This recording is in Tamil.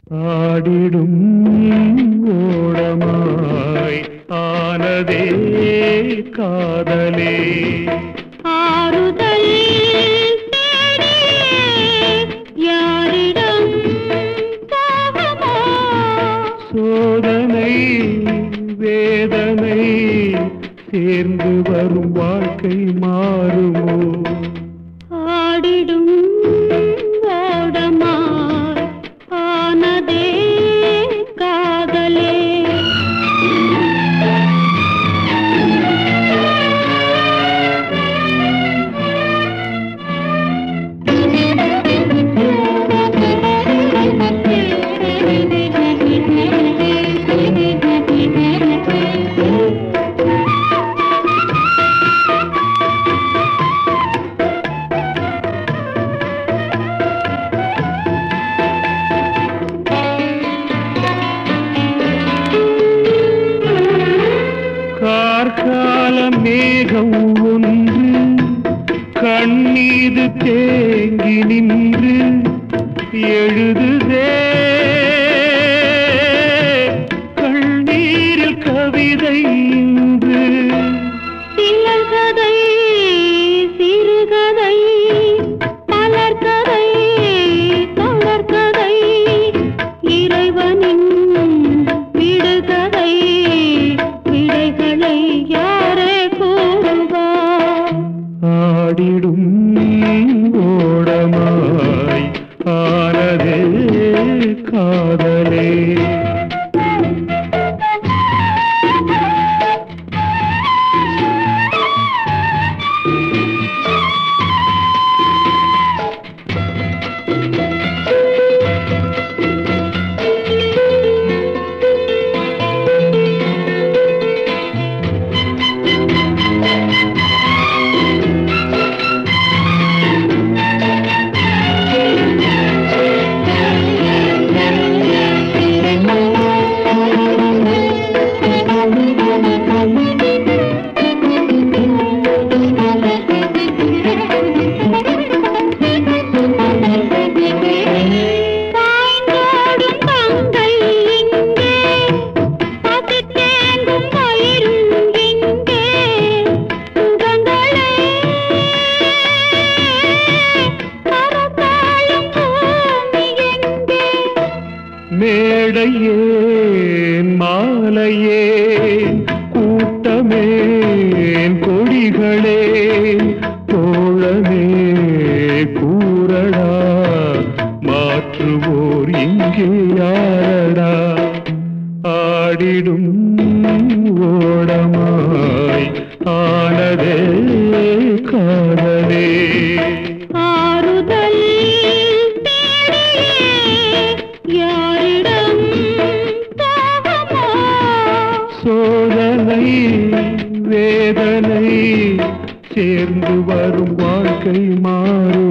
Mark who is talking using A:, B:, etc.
A: ஆடிடும் ஓடமாய் ஆனதே காதலே
B: ஆறுதல் தேடி யாரிடம் போகமோ
A: சோதனை வேதனை சேர்ந்து வரும் வாழ்க்கை மாறுமோ
B: ஆடிடும் ஓடமாய் ஆனதே காதலே
A: கார்கால மேகம் ஒன்று கண்ணீது தேங்கி நின்று எழுதுதே கண்ணீரில் கவிதை இன்று
B: சிலர்கதை சிறுகதை பலர்கதை தொடர்கதை இறைவனின் விடுகதை விடைகளை யாரே கூறுவார்
A: ஆடிடும் ஓடமாய் ஆனதே காதலே
B: பாய்ந்தோடும் கங்கை இங்கே பசித்தேங்கும் வயிறும் இங்கே சுகங்களே பரப்பாளும் பூமி எங்கே
A: மேடையேன் மாலையேன் கூட்டமேன் கொடிகளே தோழமே கூறடா மாற்றுவோர் இங்கே யாரடா ஆடிடும் ஓடமாய் ஆனதே காதலே
B: ஆறுதல் தேடியே யாரிடம் போகமோ
A: சோதனை வேதனை சேர்ந்து வரும் வாழ்க்கை மாறும்